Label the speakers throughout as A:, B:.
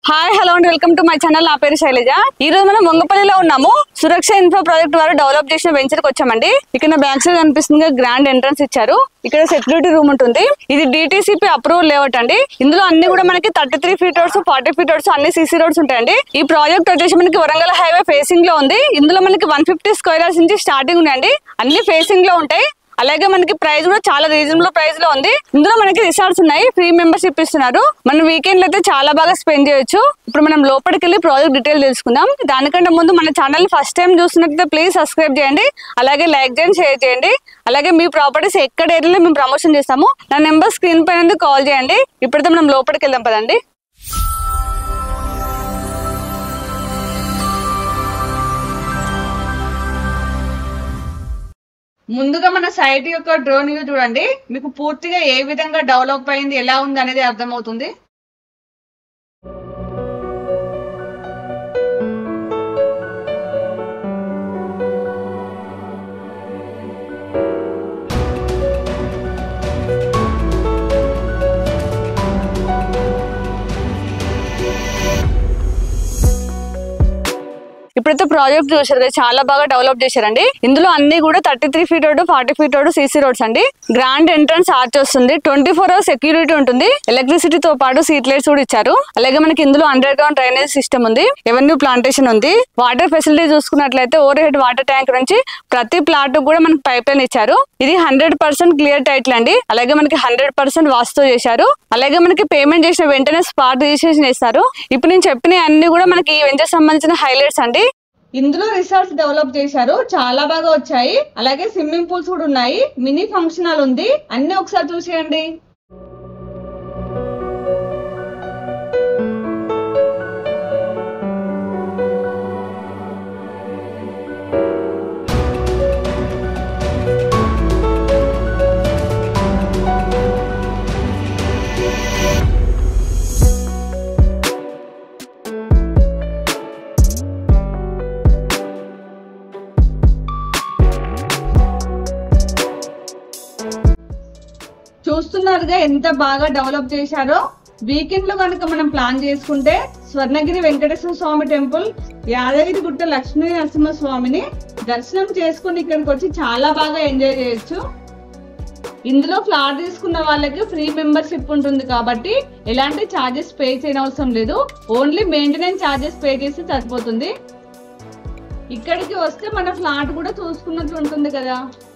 A: hi hello and welcome to my channel నా పేరు శైలజ ఈ రోజు మనం వంగపల్లిలో ఉన్నాము సురక్ష ఇన్ఫో ప్రాజెక్ట్ వారు డెవలప్ చేసిన వెంచర్ కి వచ్చామండి ఇక్కడ బ్యాక్ సైడ్ కనిపిస్తుంది గ్రాండ్ ఎంట్రన్స్ ఇచ్చారు ఇక్కడ సెక్యూరిటీ రూమ్ ఉంటుంది ఇది డిటిసిపి అప్రూవల్ లేఅవుట్ అండి ఇందులో అన్ని కూడా మనకి thirty three feet roads forty feet roads అన్ని సీసీ రోడ్స్ ఉంటాయండి ఈ ప్రాజెక్ట్ వచ్చేసి మనకి వరంగల్ హైవే ఫేసింగ్ లో ఉంది ఇందులో మనకి వన్ ఫిఫ్టీ స్క్వేర్ యార్డ్స్ నుంచి స్టార్టింగ్ ఉన్నాయండి అన్ని ఫేసింగ్ లో ఉంటాయి అలాగే మనకి ప్రైస్ కూడా చాలా రీజనబుల్ ప్రైస్ లో ఉంది ఇందులో మనకి రిసార్ట్స్ ఉన్నాయి ఫ్రీ మెంబర్షిప్ ఇస్తున్నారు మనం వీకెండ్ అయితే చాలా బాగా స్పెండ్ చేయొచ్చు ఇప్పుడు మనం లోపలికి వెళ్ళి ప్రాజెక్ట్ డీటెయిల్ తెలుసుకుందాం దానికంటే ముందు మన ఛానల్ ఫస్ట్ టైం చూస్తున్నట్లయితే ప్లీజ్ సబ్స్క్రైబ్ చేయండి అలాగే లైక్ చేయండి షేర్ చేయండి అలాగే మీ ప్రాపర్టీస్ ఎక్కడ ఏరియాలో మేము ప్రమోషన్ చేస్తాము నా నెంబర్ స్క్రీన్ పైన కాల్ చేయండి ఇప్పుడైతే మనం లోపలికి వెళ్దాం పదండి ముందుగా మన సైట్ యొక్క డ్రోన్ వ్యూ చూడండి మీకు పూర్తిగా ఏ విధంగా డెవలప్ అయింది ఎలా ఉంది అనేది అర్థమవుతుంది ఇప్పుడైతే ప్రాజెక్ట్ చూసారు కదా చాలా బాగా డెవలప్ చేశారండి ఇందులో అన్ని కూడా thirty three feet road forty feet road CC roads అండి గ్రాండ్ ఎంట్రన్స్ ఆర్చ్ వస్తుంది ట్వంటీ ఫోర్ అవర్స్ సెక్యూరిటీ ఉంటుంది ఎలక్ట్రిసిటీ తో పాటు సీట్ లైట్స్ కూడా ఇచ్చారు అలాగే మనకి ఇందులో అండర్ గ్రౌండ్ డ్రైనేజ్ సిస్టమ్ ఉంది ఎవెన్యూ ప్లాంటేషన్ ఉంది వాటర్ ఫెసిలిటీ చూసుకున్నట్లయితే ఓవర్ హెడ్ వాటర్ ట్యాంక్ నుంచి ప్రతి ప్లాట్ కూడా మనకి పైప్ లైన్ ఇచ్చారు ఇది హండ్రెడ్ పర్సెంట్ క్లియర్ టైటిల్ అండి అలాగే మనకి హండ్రెడ్ పర్సెంట్ వాస్తు చేశారు అలాగే మనకి పేమెంట్ చేసిన వెంటనే స్పాట్ రిజిస్ట్రేషన్ ఇస్తారు ఇప్పుడు నేను చెప్పిన అన్ని కూడా మనకి ఈ వెంచర్ సంబంధించిన హైలైట్స్ అండి ఇందులో రిసార్ట్స్ డెవలప్ చేశారు చాలా బాగా వచ్చాయి అలాగే స్విమ్మింగ్ పూల్స్ కూడా ఉన్నాయి మినీ ఫంక్షన్ హాల్ ఉంది అన్ని ఒకసారి చూసేయండి చూస్తున్నారుగా ఎంత బాగా డెవలప్ చేశారో వీకెండ్ లో కనుక మనం ప్లాన్ చేసుకుంటే స్వర్ణగిరి వెంకటేశ్వర స్వామి టెంపుల్ యాదగిరి గుట్ట లక్ష్మీ నరసింహ స్వామిని దర్శనం చేసుకుని ఇక్కడికి వచ్చి చాలా బాగా ఎంజాయ్ చేయొచ్చు ఇందులో ఫ్లాట్ తీసుకున్న వాళ్ళకి ఫ్రీ మెంబర్షిప్ ఉంటుంది కాబట్టి ఎలాంటి ఛార్జెస్ పే చేయనవసరం లేదు ఓన్లీ మెయింటెనెన్స్ ఛార్జెస్ పే చేస్తే సరిపోతుంది ఇక్కడికి వస్తే మన ఫ్లాట్ కూడా చూసుకున్నట్లు ఉంటుంది కదా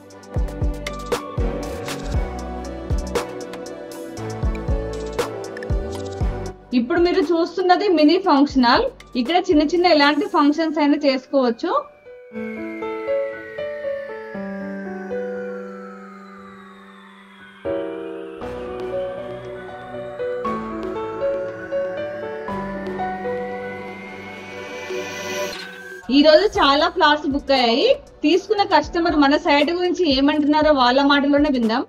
A: ఇప్పుడు మీరు చూస్తున్నది మినీ ఫంక్షన్ హాల్ ఇక్కడ చిన్న చిన్న ఎలాంటి ఫంక్షన్స్ అయినా చేసుకోవచ్చు ఈ రోజు చాలా ఫ్లాట్స్ బుక్ అయ్యాయి తీసుకున్న కస్టమర్ మన సైట్ గురించి ఏమంటున్నారో వాళ్ళ మాటలోనే విందాం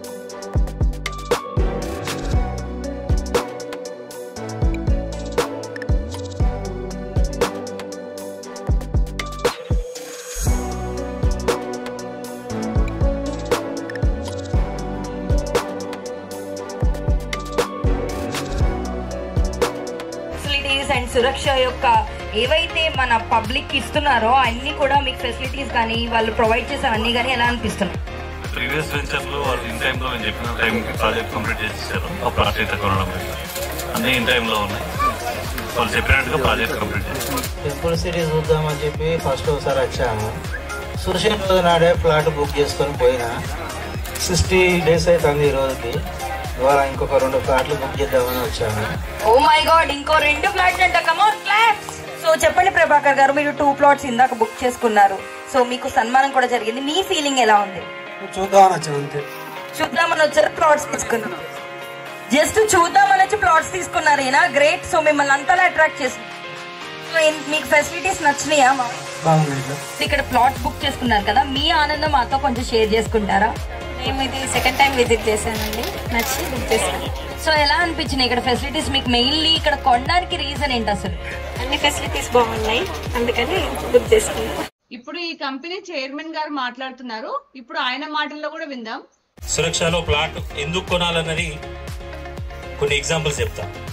B: ఫెసిలిటీస్ అండ్ సురక్ష యొక్క ఏవైతే మన పబ్లిక్ ఇస్తున్నారో అన్ని కూడా మీకు ఫెసిలిటీస్ కానీ వాళ్ళు ప్రొవైడ్ చేసే అన్ని కానీ ఎలా అనిపిస్తున్నాయి
C: ప్రీవియస్ వెంచర్ లో వాళ్ళు ఇన్ టైమ్ లో నేను చెప్పిన టైం ప్రాజెక్ట్ కంప్లీట్ చేసేసారు ఆ ప్లాట్ అయితే కొనడం లేదు అన్ని ఇన్ టైమ్ లో ఉన్నాయి వాళ్ళు చెప్పినట్టుగా ప్రాజెక్ట్ కంప్లీట్ చేశారు
D: టెంపుల్ సిటీ చూద్దామని చెప్పి ఫస్ట్ ఒకసారి వచ్చాము సురక్షణ రోజు నాడే ప్లాట్ బుక్ చేసుకొని పోయినా సిక్స్టీ డేస్ అవుతుంది ఈ రోజుకి ఇవాళ ఇంకొక రెండు ప్లాట్లు బుక్ చేద్దామని వచ్చాము
B: ఓ మై గాడ్ ఇంకో రెండు ఫ్లాట్స్ అంట కమోన్ క్లాప్స్ సో చెప్పండి ప్రభాకర్ గారు మీరు టూ ప్లాట్స్ ఇందాక బుక్ చేసుకున్నారు సో మీకు సన్మానం కూడా జరిగింది మీ ఫీలింగ్ ఎలా ఉంది
E: చూద్దామని వచ్చాను అంతే
B: చూద్దామని వచ్చారు ప్లాట్స్ తీసుకున్నారు జస్ట్ చూద్దామని వచ్చి ప్లాట్స్ తీసుకున్నారు ఏనా గ్రేట్ సో మిమ్మల్ని అంతలా అట్రాక్ట్ చేసింది సో ఇన్- మీకు ఫెసిలిటీస్ నచ్చినాయా మా
E: బాగున్నాయి ఇట్లా
B: ఇక్కడ ప్లాట్ బుక్ చేసుకున్నారు కదా మీ ఆనందం మాతో కొంచెం షేర్ చేసుకుంటారా
F: మేము ఇది సెకండ్ టైం విజిట్ చేశానండి నచ్చి బుక్ చేశాను
B: సో ఎలా అనిపించినాయి ఇక్కడ ఫెసిలిటీస్ మీకు మెయిన్లీ ఇక్కడ కొనడానికి రీజన్ ఏంటి అసలు
F: అన్ని ఫెసిలిటీస్ బాగున్నాయి అందుకని బుక్ చేసుకున్నాను
A: ఇప్పుడు ఈ కంపెనీ చైర్మన్ గారు మాట్లాడుతున్నారు ఇప్పుడు ఆయన మాటల్లో కూడా విందాం
G: సురక్షలో ప్లాట్ ఎందుకు కొనాలన్నది కొన్ని ఎగ్జాంపుల్స్ చెప్తా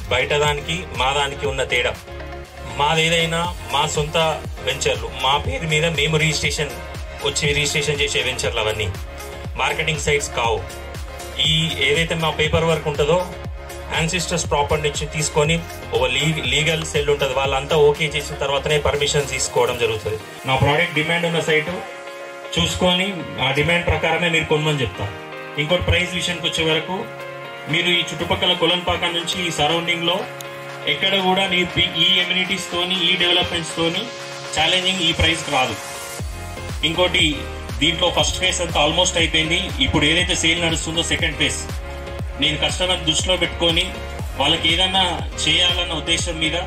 G: బయట దానికి మా దానికి ఉన్న తేడా మాదేదైనా మా సొంత వెంచర్లు మా పేరు మీద మేము రిజిస్ట్రేషన్ వచ్చి రిజిస్ట్రేషన్ చేసే వెంచర్లు అవన్నీ మార్కెటింగ్ సైట్స్ కావు ఈ ఏదైతే మా పేపర్ వర్క్ ఉంటుందో యాన్సిస్టర్స్ ప్రాపర్ నుంచి తీసుకొని ఒక లీగల్ సెల్ ఉంటుంది వాళ్ళంతా ఓకే చేసిన తర్వాతనే పర్మిషన్ తీసుకోవడం జరుగుతుంది నా ప్రోడక్ట్ డిమాండ్ ఉన్న సైటు చూసుకొని ఆ డిమాండ్ ప్రకారమే మీరు కొనమని చెప్తా ఇంకోటి ప్రైస్ విషయానికి వచ్చే వరకు మీరు ఈ చుట్టుపక్కల కొలన్పాక నుంచి ఈ సరౌండింగ్ లో ఎక్కడ కూడా మీ పి- ఈ ఎమ్యూనిటీస్ తోని ఈ డెవలప్మెంట్స్ తోని ఛాలెంజింగ్ ఈ ప్రైస్ రాదు ఇంకోటి దీంట్లో ఫస్ట్ ఫేజ్ అంతా ఆల్మోస్ట్ అయిపోయింది ఇప్పుడు ఏదైతే సేల్ నడుస్తుందో సెకండ్ ఫేజ్ నేను కస్టమర్ దృష్టిలో పెట్టుకొని వాళ్ళకి ఏదన్నా చేయాలన్న ఉద్దేశం మీద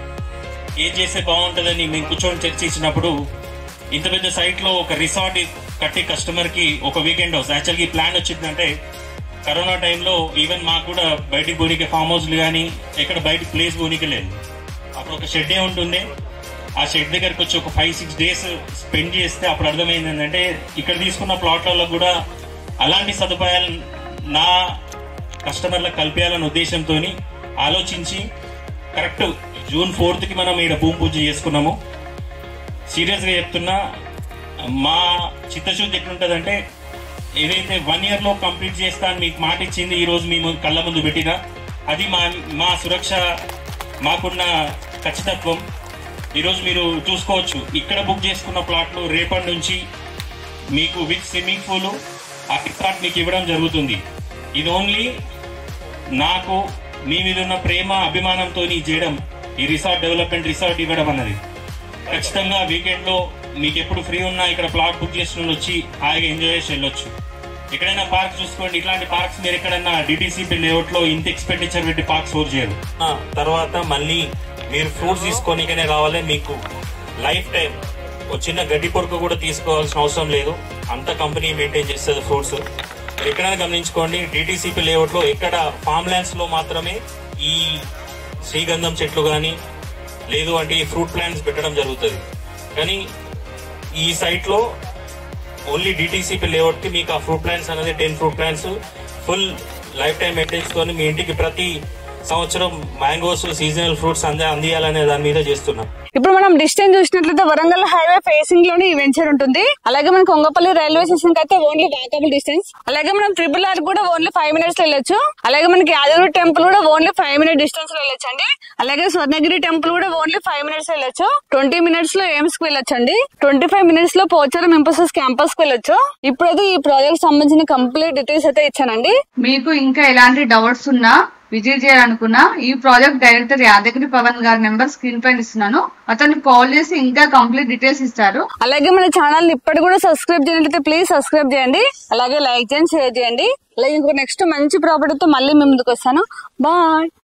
G: ఏం చేస్తే బాగుంటుందని మేము కూర్చొని చర్చించినప్పుడు ఇంత పెద్ద సైట్ లో ఒక రిసార్ట్ కట్టే కస్టమర్ కి ఒక వీకెండ్ హౌస్ యాక్చువల్గా ఈ ప్లాన్ వచ్చిందంటే కరోనా టైంలో ఈవెన్ మాకు కూడా బయటికి పోనీకే ఫామ్ హౌస్లు కానీ ఎక్కడ బయటికి ప్లేస్ పోనీకే లేదు అప్పుడు ఒక షెడ్డే ఉంటుండే ఆ షెడ్ దగ్గరికి వచ్చి ఒక ఫైవ్ సిక్స్ డేస్ స్పెండ్ చేస్తే అప్పుడు అర్థమైంది ఏంటంటే ఇక్కడ తీసుకున్న ప్లాట్లలో కూడా అలాంటి సదుపాయాలు నా కస్టమర్లకు కల్పించాలనే ఉద్దేశంతో ఆలోచించి కరెక్ట్ జూన్ ఫోర్త్ కి మనం ఇక్కడ భూమి పూజ చేసుకున్నాము సీరియస్ గా చెప్తున్నా మా చిత్తశుద్ధి ఎట్లుంటదంటే ఏదైతే వన్ ఇయర్ లో కంప్లీట్ చేస్తా అని మీకు మాట ఇచ్చింది ఈ రోజు మేము కళ్ళ ముందు పెట్టినా అది మా మా సురక్ష మాకున్న ఖచ్చితత్వం ఈరోజు మీరు చూసుకోవచ్చు ఇక్కడ బుక్ చేసుకున్న ప్లాట్లు రేపటి నుంచి మీకు విత్ స్విమ్మింగ్ పూల్ ఆ రిసార్ట్ మీకు ఇవ్వడం జరుగుతుంది ఇది ఓన్లీ నాకు మీ మీద ఉన్న ప్రేమ అభిమానంతో చేయడం ఈ రిసార్ట్ డెవలప్మెంట్ రిసార్ట్ ఇవ్వడం అన్నది ఖచ్చితంగా వీకెండ్ లో మీకు ఎప్పుడు ఫ్రీ ఉన్నా ఇక్కడ ప్లాట్ బుక్ చేసిన వాళ్ళు వచ్చి హాయిగా ఎంజాయ్ చేసి వెళ్ళొచ్చు ఎక్కడైనా పార్క్ చూసుకోండి ఇట్లాంటి పార్క్స్ మీరు ఎక్కడైనా డిటిసిపి లేఅవుట్ లో ఇంత ఎక్స్పెండిచర్ పెట్టి పార్క్ స్టోర్ చేయరు ఆ, తర్వాత మళ్ళీ మీరు ఫ్రూట్స్ తీసుకోనికనే కావాలి మీకు లైఫ్ టైం ఒక చిన్న గడ్డి పొరకు కూడా తీసుకోవాల్సిన అవసరం లేదు అంత కంపెనీ మెయింటైన్ చేస్తుంది ఫ్రూట్స్ మీరు ఎక్కడైనా గమనించుకోండి డిటిసిపి లేఅవుట్ లో ఎక్కడ ఫామ్ ల్యాండ్స్ లో మాత్రమే ఈ శ్రీగంధం చెట్లు కానీ లేదు అంటే ఈ ఫ్రూట్ ప్లాంట్స్ పెట్టడం జరుగుతుంది కానీ ఈ సైట్ లో ఓన్లీ డిటిసిపి లేఅవుట్ కి మీకు ఆ ఫ్రూట్ ప్లాంట్స్ అనేది ten fruit plants full life time maintenance తోని మీ ఇంటికి ప్రతి సంవత్సరం మ్యాంగోస్ సీజనల్ ఫ్రూట్స్ అంద అందియాలనే దాని మీద చేస్తున్నాం
A: ఇప్పుడు మనం డిస్టెన్స్ చూసినట్లయితే వరంగల్ హైవే ఫేసింగ్ లోనే ఈ వెంచర్ ఉంటుంది అలాగే మనకి కొంగపల్లి రైల్వే స్టేషన్ కి అయితే ఓన్లీ వాకబుల్ డిస్టెన్స్ అలాగే మనం ట్రిపుల్ ఆర్ కూడా ఓన్లీ ఫైవ్ మినిట్స్ వెళ్ళొచ్చు అలాగే మనకి యాదగిరి టెంపుల్ కూడా ఓన్లీ ఫైవ్ మినిట్ డిస్టెన్స్ లో వెళ్ళొచ్చు అండి అలాగే స్వర్ణగిరి టెంపుల్ కూడా ఓన్లీ ఫైవ్ మినిట్స్ వెళ్ళొచ్చు ట్వంటీ మినిట్స్ లో ఎయిమ్స్ కి వెళ్ళొచ్చు అండి ట్వంటీ ఫైవ్ మినిట్స్ లో పోచారం ఇంపోసిస్ క్యాంపస్ కి వెళ్ళొచ్చు ఇప్పుడైతే ఈ ప్రాజెక్ట్ సంబంధించిన కంప్లీట్ డీటెయిల్స్ అయితే ఇచ్చానండి
H: మీకు ఇంకా ఎలాంటి డౌట్స్ ఉన్నా విజిట్ చేయాలనుకున్నా ఈ ప్రాజెక్ట్ డైరెక్టర్ యాదగిరి పవన్ గారి నెంబర్ స్క్రీన్ పైన ఇస్తున్నాను అతన్ని కాల్ చేసి ఇంకా కంప్లీట్ డీటెయిల్స్ ఇస్తారు
A: అలాగే మన ఛానల్ ని ఇప్పటి కూడా సబ్స్క్రైబ్ చేయనట్లయితే ప్లీజ్ సబ్స్క్రైబ్ చేయండి అలాగే లైక్ చేయండి షేర్ చేయండి అలాగే ఇంకో నెక్స్ట్ మంచి ప్రాపర్టీతో మళ్ళీ మీ ముందుకు వస్తాను బాయ్